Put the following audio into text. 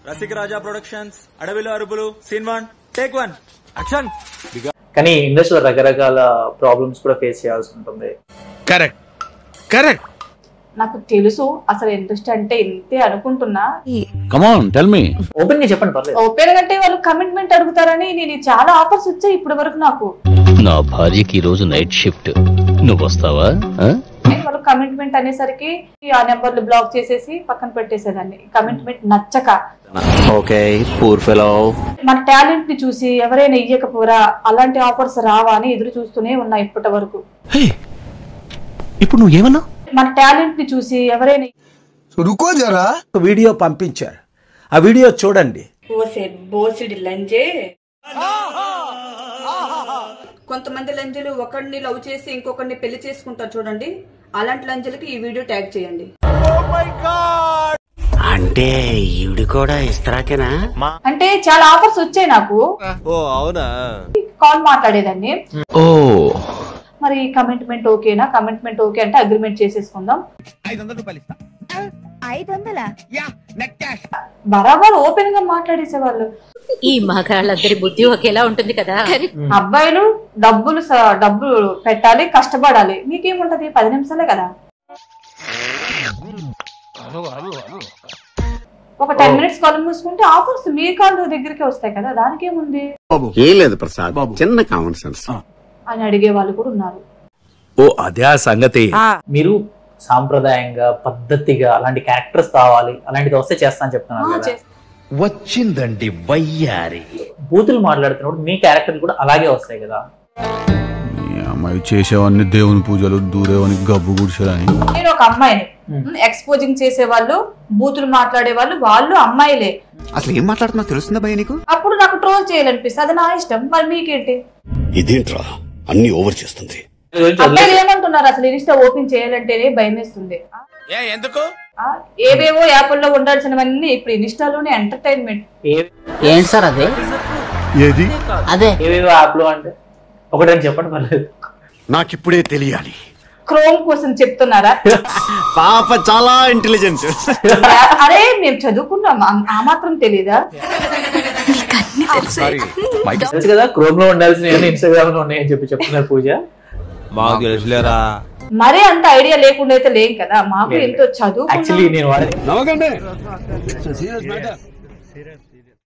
రసిక రాజా productions అడవిలో అరుపులు scene one take one action కానీ ఇండస్ట్రీలో రకరకాల ప్రాబ్లమ్స్ కూడా ఫేస్ చేయాల్సి ఉంటుంది కరెక్ట్ కరెక్ట్ నాకు తెలుసు అసలు ఇంట్రెస్ట్ అంటే ఇంతే అనుకుంటున్నా కమాన్ టెల్ మీ ఓపెన్ గా చెప్పండి పర్లేదు ఓపెన్ అంటే వాళ్ళు కమిట్మెంట్ అడుగుతారని నేను చాలా ఆఫర్స్ వచ్చాయి ఇప్పటి వరకు నాకు నా భార్యకి ఈ రోజు నైట్ షిఫ్ట్ నువ్వు వస్తావా ఆ? కానీ వాళ్ళు కమిట్మెంట్ అనేసరికి ఆ నెంబర్లు బ్లాక్ చేసేసి పక్కన పెట్టేసేదాన్ని కమిట్మెంట్ నచ్చక ఓకే పూర్ ఫెలో మన టాలెంట్ ని చూసి ఎవరైనా ఇయ్యకపోరా అలాంటి ఆఫర్స్ రావా అని ఎదురు చూస్తూనే ఉన్నా ఇప్పటి వరకు ఇప్పుడు నువ్వు ఏమన్నా మన టాలెంట్ ని చూసి ఎవరైనా రుకో జరా ఒక వీడియో పంపించారు ఆ వీడియో చూడండి ఓసే బోసిడి లంజే కొంతమంది లంజలు ఒకరిని లవ్ చేసి ఇంకొకరిని పెళ్లి చేసుకుంటారు చూడండి అలాంటి లంజలకి ఈ వీడియో ట్యాగ్ చేయండి అంటే ఈవిడ కూడా ఇస్తరాకేనా అంటే చాలా ఆఫర్స్ వచ్చాయి నాకు ఓ అవునా కాల్ మాట్లాడేదాన్ని ఓ మరి కమిట్మెంట్ ఓకేనా కమిట్మెంట్ ఓకే అంటే అగ్రిమెంట్ చేసేసుకుందాం బరాబర్ ఓపెన్ గా మాట్లాడేసేవాళ్ళు ఈ మగాళ్ళందరి బుద్ధి ఒకేలా ఉంటుంది కదా అబ్బాయిలు డబ్బులు స- డబ్బులు పెట్టాలి కష్టపడాలి మీకేముంటది పది నిమిషాలే కదా ఒక టెన్ మినిట్స్ కాల్ మూసుకుంటే ఆఫర్స్ మీ కాల్ దగ్గరికి వస్తాయి కదా దానికేముంది ఏం లేదు ప్రసాద్ చిన్న కామన్ సెన్స్ అని అడిగే వాళ్ళు కూడా ఉన్నారు ఓ అదే ఆ సంగతి మీరు సాంప్రదాయంగా పద్ధతిగా అలాంటి క్యారెక్టర్స్ కావాలి అలాంటిది వస్తే చేస్తా అని చెప్తున్నారు ఆ, కదా చేస్తా. వచ్చిందండి వయ్యారి బూతులు మాట్లాడుతున్నప్పుడు మీ క్యారెక్టర్ కూడా అలాగే వస్తాయి కదా అమ్మాయి చేసేవన్నీ దేవుని పూజలు దూరేవని గబ్బు గుడిసెలని నేను ఒక అమ్మాయిని ఎక్స్పోజింగ్ చేసే వాళ్ళు బూతులు మాట్లాడే వాళ్ళు వాళ్ళు అమ్మాయిలే అసలు ఏం మాట్లాడుతున్నా తెలుస్తుందా భయ నీకు అప్పుడు నాకు ట్రోల్ చేయాలనిపిస్తుంది అది నా ఇష్టం మరి మీకేంటి ఇదేంట్రా అన్ని ఓవర్ చేస్తుంది దీని గురించి అబ్బాయిలు వదిలేసి- ఏమంటున్నారు అసలు ఇన్స్టా ఓపెన్ చేయాలంటేనే భయం వేస్తుంది ఏ ఎందుకు ఆ, ఏవేవో యాప్ల్లో ఉండాల్సినవన్నీ ఇప్పుడు ఇన్స్టాలోనే ఎంటర్టైన్మెంట్ ఏ- ఏంటి సార్ అదే ఏది అదే ఏవేవో యాప్ లో అంటే ఒకటి అని చెప్పండి పర్లేదు నాకిప్పుడే తెలియాలి క్రోమ్ కోసం చెప్తున్నారా పాప చాలా ఇంటెలిజెంట్ అరే మేము చదువుకున్నాం ఆ- ఆ మాత్రం తెలీదా తెలుసు కదా క్రోమ్ లో ఉండాల్సిన ఇన్స్టాగ్రామ్ లో ఉన్నాయని చెప్పి చెప్తున్నారు పూజ మాకు తెలుసులేరా మరీ అంత ఐడియా లేకుండా అయితే లేం కదా మాకు ఎంతో చదువుకున్నాం యాక్చువల్లీ నేను వాడే నవ్వకండి